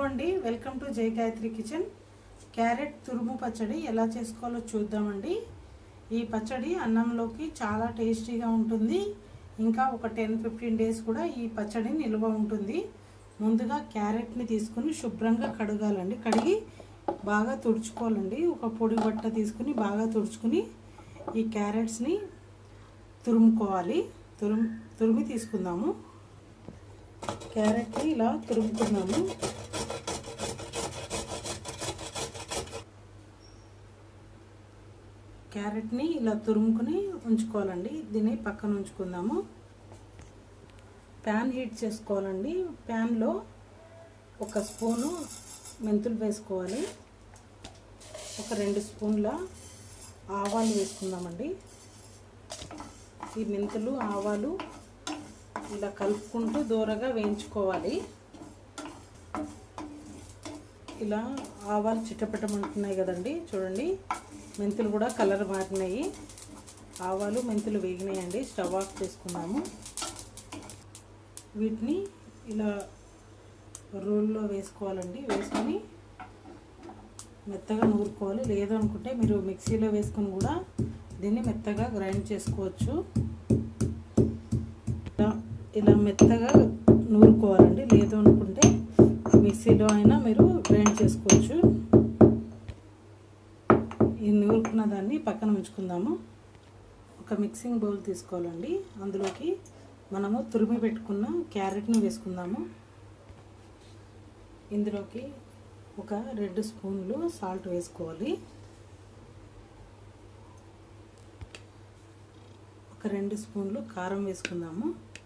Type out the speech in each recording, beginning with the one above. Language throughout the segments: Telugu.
అండి వెల్కమ్ టు జై గాయత్రి కిచెన్ క్యారెట్ తురుము పచ్చడి ఎలా చేసుకోవాలో చూద్దామండి ఈ పచ్చడి అన్నంలోకి చాలా టేస్టీగా ఉంటుంది ఇంకా ఒక టెన్ ఫిఫ్టీన్ డేస్ కూడా ఈ పచ్చడి నిల్వ ఉంటుంది ముందుగా క్యారెట్ని తీసుకుని శుభ్రంగా కడగాలండి కడిగి బాగా తుడుచుకోవాలండి ఒక పొడి బట్ట తీసుకుని బాగా తుడుచుకుని ఈ క్యారెట్స్ని తురుముకోవాలి తురుము తురిమి తీసుకుందాము క్యారెట్ని ఇలా తురుముకున్నాము క్యారెట్ని ఇలా తురుముకుని ఉంచుకోవాలండి దీన్ని పక్కన ఉంచుకుందాము ప్యాన్ హీట్ చేసుకోవాలండి ప్యాన్లో ఒక స్పూను మెంతులు వేసుకోవాలి ఒక రెండు స్పూన్ల ఆవాలు వేసుకుందామండి ఈ మెంతులు ఆవాలు ఇలా కలుపుకుంటూ దూరగా వేయించుకోవాలి ఇలా ఆవాలు చిట్టపెట్టమంటున్నాయి కదండి చూడండి మెంతులు కూడా కలర్ మారినాయి ఆవాలు మెంతులు వేగినాయండి స్టవ్ ఆఫ్ చేసుకున్నాము వీటిని ఇలా రోల్లో వేసుకోవాలండి వేసుకొని మెత్తగా నూరుకోవాలి లేదు అనుకుంటే మీరు మిక్సీలో వేసుకొని కూడా దీన్ని మెత్తగా గ్రైండ్ చేసుకోవచ్చు ఇలా మెత్తగా నూరుకోవాలండి లేదు అనుకుంటే మిక్సీలో అయినా మీరు గ్రైండ్ చేసుకోవచ్చు ఈ నూరుకున్న దాన్ని పక్కన ఉంచుకుందాము ఒక మిక్సింగ్ బౌల్ తీసుకోవాలండి అందులోకి మనము తురిమి పెట్టుకున్న క్యారెట్ని వేసుకుందాము ఇందులోకి ఒక రెండు స్పూన్లు సాల్ట్ వేసుకోవాలి ఒక రెండు స్పూన్లు కారం వేసుకుందాము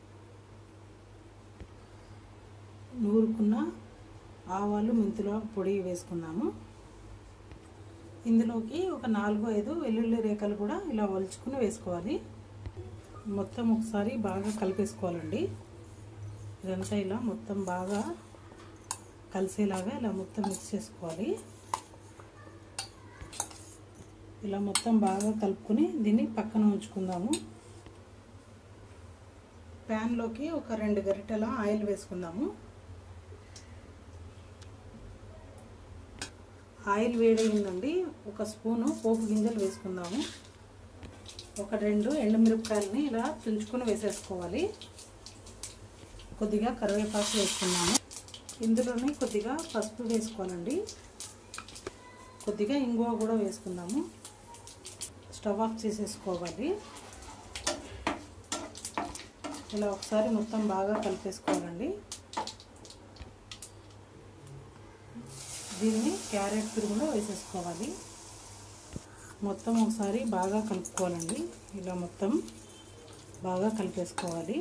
నూరుకున్న ఆవాలు మెంతుల పొడి వేసుకుందాము ఇందులోకి ఒక నాలుగు ఐదు వెల్లుల్లి రేఖలు కూడా ఇలా ఒలుచుకుని వేసుకోవాలి మొత్తం ఒకసారి బాగా కలిపేసుకోవాలండి ఇదంతా ఇలా మొత్తం బాగా కలిసేలాగా ఇలా మొత్తం మిక్స్ చేసుకోవాలి ఇలా మొత్తం బాగా కలుపుకొని దీన్ని పక్కన ఉంచుకుందాము ప్యాన్లోకి ఒక రెండు గరిటెల ఆయిల్ వేసుకుందాము ఆయిల్ వేడైందండి ఒక స్పూను పోపు గింజలు వేసుకుందాము ఒక రెండు ఎండుమిరపకాయలని ఇలా తుంచుకొని వేసేసుకోవాలి కొద్దిగా కరివేపాకు వేసుకున్నాము ఇందులోనే కొద్దిగా పసుపు వేసుకోవాలండి కొద్దిగా ఇంగువ కూడా వేసుకుందాము స్టవ్ ఆఫ్ చేసేసుకోవాలి ఇలా ఒకసారి మొత్తం బాగా కలిపేసుకోవాలండి దీన్ని క్యారెట్ తురుగులో వేసేసుకోవాలి మొత్తం ఒకసారి బాగా కలుపుకోవాలండి ఇలా మొత్తం బాగా కలిపేసుకోవాలి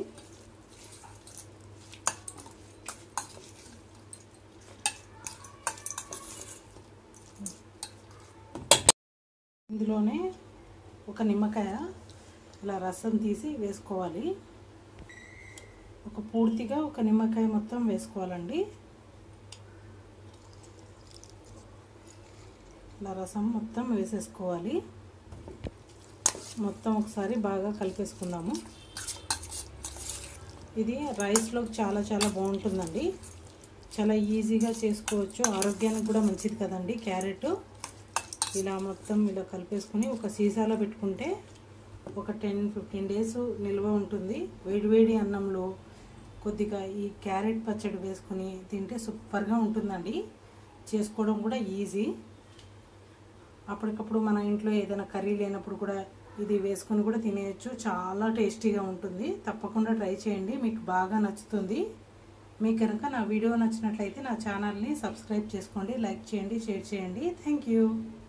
ఇందులోనే ఒక నిమ్మకాయ ఇలా రసం తీసి వేసుకోవాలి ఒక పూర్తిగా ఒక నిమ్మకాయ మొత్తం వేసుకోవాలండి ఇలా రసం మొత్తం వేసేసుకోవాలి మొత్తం ఒకసారి బాగా కలిపేసుకుందాము ఇది రైస్లోకి చాలా చాలా బాగుంటుందండి చాలా ఈజీగా చేసుకోవచ్చు ఆరోగ్యానికి కూడా మంచిది కదండి క్యారెట్ ఇలా మొత్తం ఇలా కలిపేసుకుని ఒక సీసాలో పెట్టుకుంటే ఒక టెన్ ఫిఫ్టీన్ డేస్ నిల్వ ఉంటుంది వేడివేడి అన్నంలో కొద్దిగా ఈ క్యారెట్ పచ్చడి వేసుకొని తింటే సూపర్గా ఉంటుందండి చేసుకోవడం కూడా ఈజీ అప్పటికప్పుడు మన ఇంట్లో ఏదైనా కర్రీ లేనప్పుడు కూడా ఇది వేసుకొని కూడా తినేయచ్చు చాలా టేస్టీగా ఉంటుంది తప్పకుండా ట్రై చేయండి మీకు బాగా నచ్చుతుంది మీకు కనుక నా వీడియో నచ్చినట్లయితే నా ఛానల్ని సబ్స్క్రైబ్ చేసుకోండి లైక్ చేయండి షేర్ చేయండి థ్యాంక్ యూ